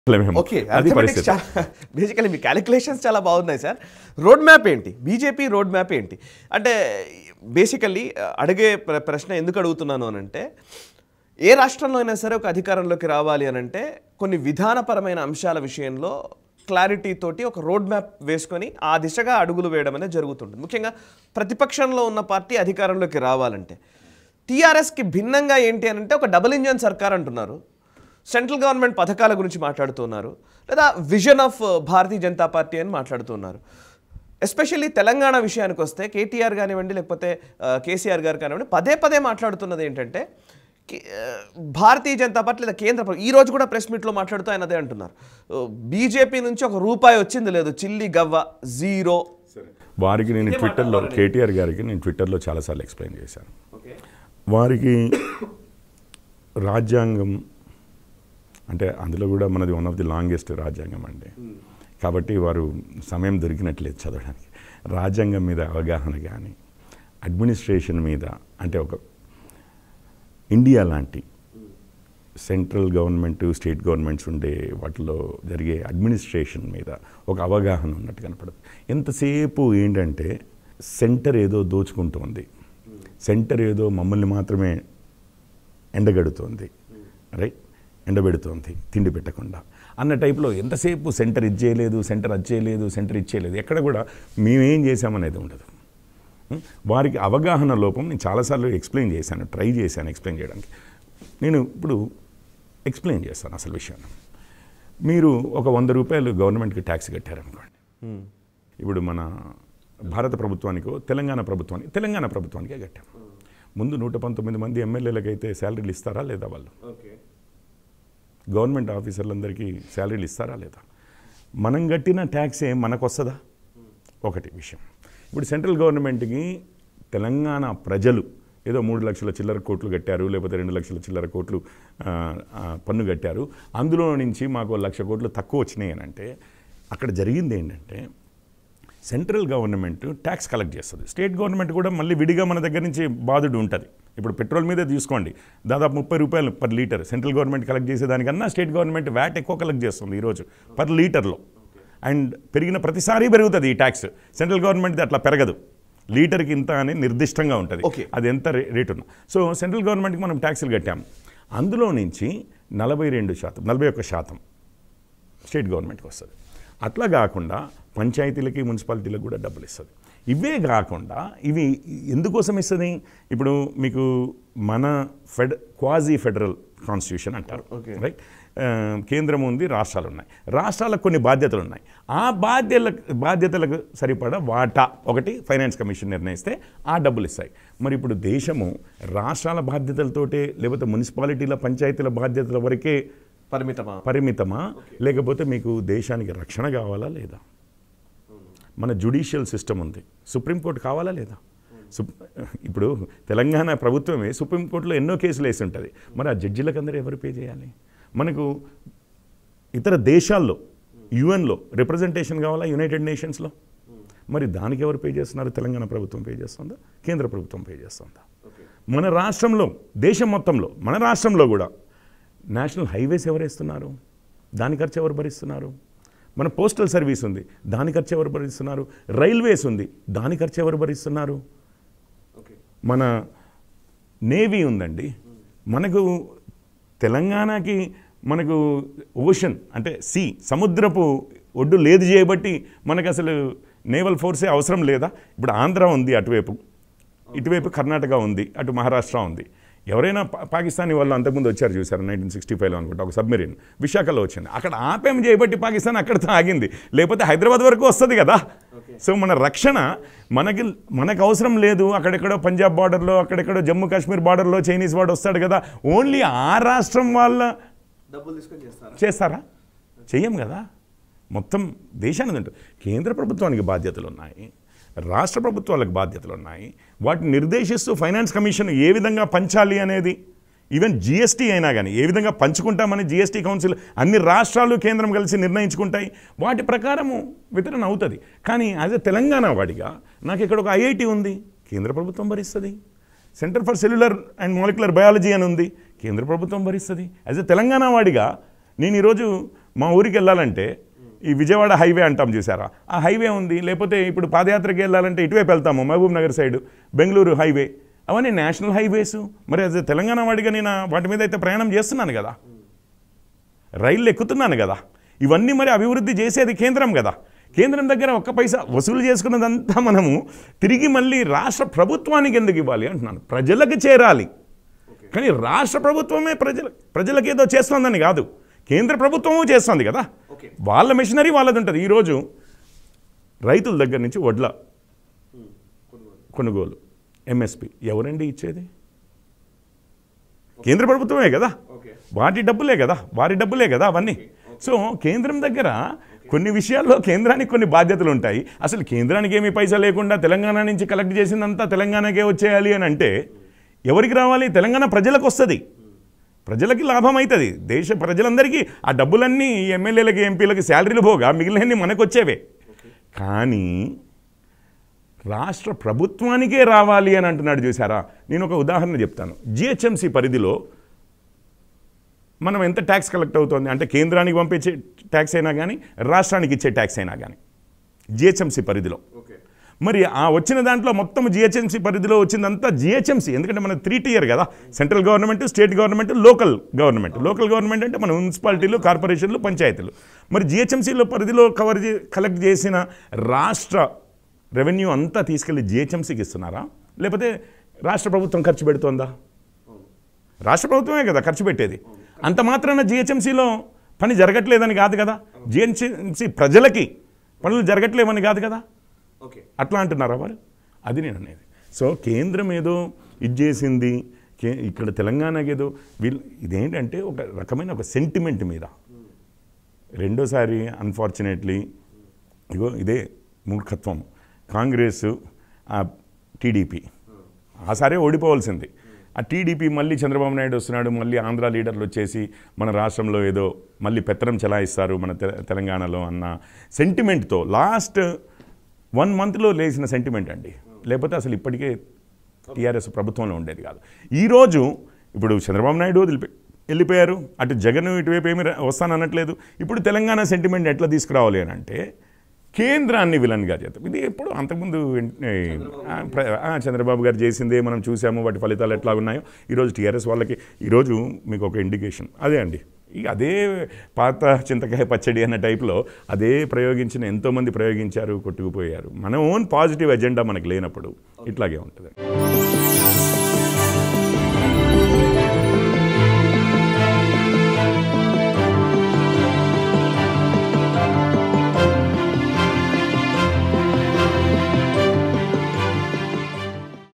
మేము ఓకే అది అథమెటిక్స్ పరిస్థితి చాలా బేసికలీ మీ క్యాలిక్యులేషన్స్ చాలా బాగున్నాయి సార్ రోడ్ మ్యాప్ ఏంటి బీజేపీ రోడ్ మ్యాప్ ఏంటి అంటే బేసికల్లీ అడిగే ప్ర- ప్రశ్న ఎందుకు అడుగుతున్నాను అని అంటే ఏ రాష్ట్రంలో అయినా సరే ఒక అధికారంలోకి రావాలి అని అంటే కొన్ని విధానపరమైన అంశాల విషయంలో క్లారిటీ తోటి ఒక రోడ్ మ్యాప్ వేసుకొని ఆ దిశగా అడుగులు వేయడం అనేది జరుగుతుంటుంది ముఖ్యంగా ప్రతిపక్షంలో ఉన్న పార్టీ అధికారంలోకి రావాలంటే టీఆర్ఎస్కి భిన్నంగా ఏంటి అని అంటే ఒక డబుల్ ఇంజన్ సర్కార్ అంటున్నారు సెంట్రల్ గవర్నమెంట్ పథకాల గురించి మాట్లాడుతున్నారు లేదా vision of Bharatiya Janata Party అని మాట్లాడుతున్నారు ఎస్పెషల్లీ తెలంగాణ విషయానికి వస్తే కేటీఆర్ కానివ్వండి లేకపోతే ఆ, కేసీఆర్ గారు కానివ్వండి పదే పదే మాట్లాడుతున్నది ఏంటంటే కి- ఆ, భారతీయ జనతా పార్టీ లేదా కేంద్ర ప్రభుత్వం ఈ రోజు కూడా ప్రెస్ మీట్లో మాట్లాడుతూ ఆయన అదే అంటున్నారు బీజేపీ నుంచి ఒక రూపాయి వచ్చింది లేదు చిల్లి గవ్వ జీరో వారికి నేను ట్విట్టర్లో కేటీఆర్ గారికి నేను ట్విట్టర్లో చాలాసార్లు ఎక్స్ప్లెయిన్ చేశాను వారికి రాజ్యాంగం అంటే అందులో కూడా మనది వన్ ఆఫ్ ది లాంగెస్ట్ రాజ్యాంగం అండి కాబట్టి వారు సమయం దొరికినట్లేదు చదవడానికి రాజ్యాంగం మీద అవగాహన కానీ అడ్మినిస్ట్రేషన్ మీద అంటే ఒక ఇండియా లాంటి సెంట్రల్ గవర్నమెంట్ స్టేట్ గవర్నమెంట్స్ ఉండే వాటిలో జరిగే అడ్మినిస్ట్రేషన్ మీద ఒక అవగాహన ఉన్నట్టు కనపడదు ఎంతసేపు ఏంటంటే సెంటర్ ఏదో దోచుకుంటోంది సెంటర్ ఏదో మమ్మల్ని మాత్రమే ఎండగడుతోంది రైట్ ఎండబెడుతోంది తిండి పెట్టకుండా అన్న టైప్లో ఎంతసేపు సెంటర్ ఇది చేయలేదు సెంటర్ అది చేయలేదు సెంటర్ ఇది చేయలేదు ఎక్కడ కూడా మేమేం చేసామనేది ఉండదు ఉం? వారికి అవగాహన లోపం నేను చాలాసార్లు ఎక్స్ప్లెయిన్ చేశాను ట్రై చేశాను ఎక్స్ప్లెయిన్ చేయడానికి నేను ఇప్పుడు ఎక్స్ప్లెయిన్ చేస్తాను అసలు విషయాన్ని మీరు ఒక వంద రూపాయలు గవర్నమెంట్కి ట్యాక్స్ కట్టారనుకోండి ఇప్పుడు మన భారత ప్రభుత్వానికో తెలంగాణ ప్రభుత్వానికి తెలంగాణ ప్రభుత్వానికే కట్టాం ముందు నూట పంతొమ్మిది మంది ఎమ్మెల్యేలకైతే శాలరీలు ఇస్తారా లేదా వాళ్ళు గవర్నమెంట్ ఆఫీసర్లందరికీ శాలరీలు ఇస్తారా లేదా మనం కట్టిన ట్యాక్సే మనకు వస్తుందా ఒకటి విషయం ఇప్పుడు సెంట్రల్ గవర్నమెంట్కి తెలంగాణ ప్రజలు ఏదో మూడు లక్షల చిల్లర కోట్లు కట్టారు లేకపోతే రెండు లక్షల చిల్లర కోట్లు ఆ, ఆ, పన్ను కట్టారు అందులో నుంచి మాకు లక్ష కోట్లు తక్కువ వచ్చినాయి అని అంటే అక్కడ జరిగింది ఏంటంటే సెంట్రల్ గవర్నమెంట్ ట్యాక్స్ కలెక్ట్ చేస్తుంది స్టేట్ గవర్నమెంట్ కూడా మళ్ళీ విడిగా మన దగ్గర నుంచి బాధుడు ఉంటుంది ఇప్పుడు పెట్రోల్ మీదే తీసుకోండి దాదాపు ముప్పై రూపాయలు per litre central government collect చేసేదానికన్నా స్టేట్ గవర్నమెంట్ వ్యాట్ ఎక్కువ కలెక్ట్ చేస్తుంది ఈరోజు పర్ లీటర్లో అండ్ పెరిగిన ప్రతిసారి పెరుగుతుంది ఈ ట్యాక్స్ సెంట్రల్ గవర్నమెంట్ది అట్లా పెరగదు లీటర్కి ఇంత అని నిర్దిష్టంగా ఉంటుంది Okay. అది ఎంత రే- రేటు ఉన్నా సో సెంట్రల్ గవర్నమెంట్కి మనం ట్యాక్సులు కట్టాము అందులో నుంచి నలభై రెండు శాతం నలభై ఒక్క శాతం స్టేట్ గవర్నమెంట్కి వస్తుంది అట్లా కాకుండా పంచాయతీలకి మున్సిపాలిటీలకు కూడా డబ్బులు ఇస్తుంది ఇవే కాకుండా ఇవి ఎందుకోసం ఇస్తుంది ఇప్పుడు మీకు మన ఫెడ్ క్వాజీ ఫెడరల్ కాన్స్టిట్యూషన్ అంటారు Okay. రైట్ ఆ, కేంద్రం ఉంది రాష్ట్రాలు ఉన్నాయి రాష్ట్రాలకు కొన్ని బాధ్యతలు ఉన్నాయి ఆ బాధ్యతలకు బాధ్యతలకు సరిపడా వాటా ఒకటి ఫైనాన్స్ కమిషన్ నిర్ణయిస్తే ఆ డబ్బులు ఇస్తాయి మరి ఇప్పుడు దేశము రాష్ట్రాల బాధ్యతలతోటే లేకపోతే మున్సిపాలిటీల పంచాయతీల బాధ్యతల వరకే పరిమితమా పరిమితమా లేకపోతే మీకు దేశానికి రక్షణ కావాలా లేదా మన జుడిషియల్ సిస్టమ్ ఉంది సుప్రీంకోర్టు కావాలా లేదా సుప్ ఇప్పుడు తెలంగాణ ప్రభుత్వమే సుప్రీంకోర్టులో ఎన్నో కేసులు వేసి ఉంటుంది మరి ఆ జడ్జిలకు అందరూ ఎవరు పే చేయాలి మనకు ఇతర దేశాల్లో యుఎన్లో రిప్రజెంటేషన్ కావాలా యునైటెడ్ నేషన్స్లో మరి దానికి ఎవరు పే చేస్తున్నారు తెలంగాణ ప్రభుత్వం పే చేస్తుందా కేంద్ర ప్రభుత్వం పే చేస్తుందా మన రాష్ట్రంలో దేశం మొత్తంలో మన రాష్ట్రంలో కూడా నేషనల్ హైవేస్ ఎవరు వేస్తున్నారు దాని ఖర్చు ఎవరు భరిస్తున్నారు మన పోస్టల్ సర్వీస్ ఉంది దాని ఖర్చు ఎవరు భరిస్తున్నారు రైల్వేస్ ఉంది దాని ఖర్చు ఎవరు భరిస్తున్నారు మన నేవీ ఉందండి మనకు తెలంగాణకి మనకు ఓషన్ అంటే సీ సముద్రపు ఒడ్డు లేదు చేయబట్టి మనకు అసలు నేవల్ ఫోర్సే అవసరం లేదా ఇప్పుడు ఆంధ్ర ఉంది అటువైపు ఇటువైపు కర్ణాటక ఉంది అటు మహారాష్ట్ర ఉంది ఎవరైనా పా- పాకిస్తానీ వాళ్ళు అంతకుముందు వచ్చారు చూసారు నైన్టీన్ సిక్స్టీ ఫైవ్లో అనుకుంటా ఒక సబ్మెరీన్ విశాఖలో వచ్చింది అక్కడ ఆపేం చేయబట్టి పాకిస్తాన్ అక్కడితో ఆగింది లేకపోతే హైదరాబాద్ వరకు వస్తుంది కదా సో మన రక్షణ మనకి మనకు అవసరం లేదు అక్కడెక్కడో పంజాబ్ బార్డర్లో అక్కడెక్కడో జమ్మూ కాశ్మీర్ బార్డర్లో చైనీస్ వాడు వస్తాడు కదా ఓన్లీ ఆ రాష్ట్రం వాళ్ళ డబ్బులు తీసుకొని చేస్తారా చేస్తారా చెయ్యం కదా మొత్తం దేశానికి ఉంటుంది కేంద్ర ప్రభుత్వానికి బాధ్యతలు ఉన్నాయి రాష్ట్ర ప్రభుత్వాలకు బాధ్యతలు ఉన్నాయి వాటిని నిర్దేశిస్తూ ఫైనాన్స్ కమిషన్ ఏ విధంగా పంచాలి అనేది ఈవెన్ జిఎస్టీ అయినా కానీ ఏ విధంగా పంచుకుంటామని జిఎస్టీ కౌన్సిల్ అన్ని రాష్ట్రాలు కేంద్రం కలిసి నిర్ణయించుకుంటాయి వాటి ప్రకారము వితరణ అవుతుంది కానీ యాజ్ ఎ తెలంగాణ వాడిగా నాకు ఇక్కడ ఒక ఐఐటి ఉంది కేంద్ర ప్రభుత్వం భరిస్తుంది centre for cellular and molecular biology అని ఉంది కేంద్ర ప్రభుత్వం భరిస్తుంది యాజ్ ఎ తెలంగాణ వాడిగా నేను ఈరోజు మా ఊరికి వెళ్ళాలంటే ఈ విజయవాడ హైవే అంటాం చూసారా ఆ హైవే ఉంది లేకపోతే ఇప్పుడు పాదయాత్రకి వెళ్ళాలంటే ఇటువైపు వెళ్తాము మహబూబ్ నగర్ సైడ్ బెంగళూరు హైవే అవన్నీ నేషనల్ హైవేస్ మరి అది తెలంగాణ వాడిగా నేను వాటి మీద అయితే ప్రయాణం చేస్తున్నాను కదా రైళ్ళు ఎక్కుతున్నాను కదా ఇవన్నీ మరి అభివృద్ధి చేసేది కేంద్రం కదా కేంద్రం దగ్గర ఒక్క పైసా వసూలు చేసుకున్నదంతా మనము తిరిగి మళ్ళీ రాష్ట్ర ప్రభుత్వానికి ఎందుకు ఇవ్వాలి అంటున్నాను ప్రజలకు చేరాలి కానీ రాష్ట్ర ప్రభుత్వమే ప్రజల ప్రజలకు ఏదో చేస్తోందని కాదు కేంద్ర ప్రభుత్వము చేస్తుంది కదా ఓకే వాళ్ళ మిషనరీ వాళ్ళది ఉంటుంది ఈరోజు రైతుల దగ్గర నుంచి వడ్ల కొనుగోలు ఎంఎస్పి ఎవరండి ఇచ్చేది కేంద్ర ప్రభుత్వమే కదా ఓకే వాటి డబ్బులే కదా వారి డబ్బులే కదా అవన్నీ సో కేంద్రం దగ్గర కొన్ని విషయాల్లో కేంద్రానికి కొన్ని బాధ్యతలు ఉంటాయి అసలు కేంద్రానికి ఏమీ పైసా లేకుండా తెలంగాణ నుంచి కలెక్ట్ చేసిందంతా తెలంగాణకే వచ్చేయాలి అని అంటే ఎవరికి రావాలి తెలంగాణ ప్రజలకు వస్తుంది ప్రజలకి లాభం అవుతుంది దేశ ప్రజలందరికీ ఆ డబ్బులన్నీ ఈ ఎమ్మెల్యేలకి ఎంపీలకి శాలరీలు పోగా మిగిలినన్ని మనకు వచ్చేవే కానీ రాష్ట్ర ప్రభుత్వానికే రావాలి అని అంటున్నాడు చూసారా నేను ఒక ఉదాహరణ చెప్తాను జిహెచ్ఎంసి పరిధిలో మనం ఎంత ట్యాక్స్ కలెక్ట్ అవుతుంది అంటే కేంద్రానికి పంపించే ట్యాక్స్ అయినా కానీ రాష్ట్రానికి ఇచ్చే ట్యాక్స్ అయినా కానీ జిహెచ్ఎంసి పరిధిలో ఓకే మరి ఆ వచ్చిన దాంట్లో మొత్తం జిహెచ్ఎంసీ పరిధిలో వచ్చిందంతా జిహెచ్ఎంసీ ఎందుకంటే మన త్రీ టియర్ కదా central government state government local government local government అంటే మన మున్సిపాలిటీలు కార్పొరేషన్లు పంచాయతీలు మరి జిహెచ్ఎంసీలో పరిధిలో కవర్ చే కలెక్ట్ చేసిన రాష్ట్ర రెవెన్యూ అంతా తీసుకెళ్లి జిహెచ్ఎంసీకి ఇస్తున్నారా లేకపోతే రాష్ట్ర ప్రభుత్వం ఖర్చు పెడుతోందా రాష్ట్ర ప్రభుత్వమే కదా ఖర్చు పెట్టేది అంత మాత్రాన జిహెచ్ఎంసీలో పని జరగట్లేదని కాదు కదా జిహెచ్ఎంసీ ప్రజలకి పనులు జరగట్లేవని కాదు కదా ఓకే అట్లా అంటున్నారా వారు అది నేను అనేది సో కేంద్రం ఏదో ఇది చేసింది కే ఇక్కడ తెలంగాణకి ఏదో వీళ్ళు ఇదేంటంటే ఒక రకమైన ఒక సెంటిమెంట్ మీద రెండోసారి అన్ఫార్చునేట్లీ ఇగో ఇదే మూర్ఖత్వం కాంగ్రెస్ ఆ టీడీపీ ఆ సారే ఓడిపోవాల్సింది ఆ టీడీపీ మళ్ళీ చంద్రబాబు నాయుడు వస్తున్నాడు మళ్ళీ ఆంధ్ర లీడర్లు వచ్చేసి మన రాష్ట్రంలో ఏదో మళ్ళీ పెత్తనం చెలాయిస్తారు మన తె- తెలంగాణలో అన్న సెంటిమెంట్తో లాస్ట్ వన్ మంత్లో లేచిన సెంటిమెంట్ అండి లేకపోతే అసలు ఇప్పటికే టీఆర్ఎస్ ప్రభుత్వంలో ఉండేది కాదు ఈరోజు ఇప్పుడు చంద్రబాబు నాయుడు వదిలిపి వెళ్ళిపోయారు అటు జగన్ ఇటువైపు ఏమి రా- వస్తాననట్లేదు ఇప్పుడు తెలంగాణ సెంటిమెంట్ ఎట్లా తీసుకురావాలి అని అంటే కేంద్రాన్ని విలన్గా చేద్దాం ఇది ఎప్పుడు అంతకుముందు ఎన్- ఏ, ఆ, ప్ర- ఆ, చంద్రబాబు గారు చేసిందే మనం చూసాము వాటి ఫలితాలు ఎట్లా ఉన్నాయో ఈరోజు టీఆర్ఎస్ వాళ్ళకి ఈరోజు మీకు ఒక ఇండికేషన్ అదే అండి ఇక అదే పాత చింతకాయ పచ్చడి అన్న టైప్లో అదే ప్రయోగించిన ఎంతోమంది ప్రయోగించారు కొట్టుకుపోయారు మన ఓన్ పాజిటివ్ ఎజెండా మనకు లేనప్పుడు ఇట్లాగే ఉంటుంది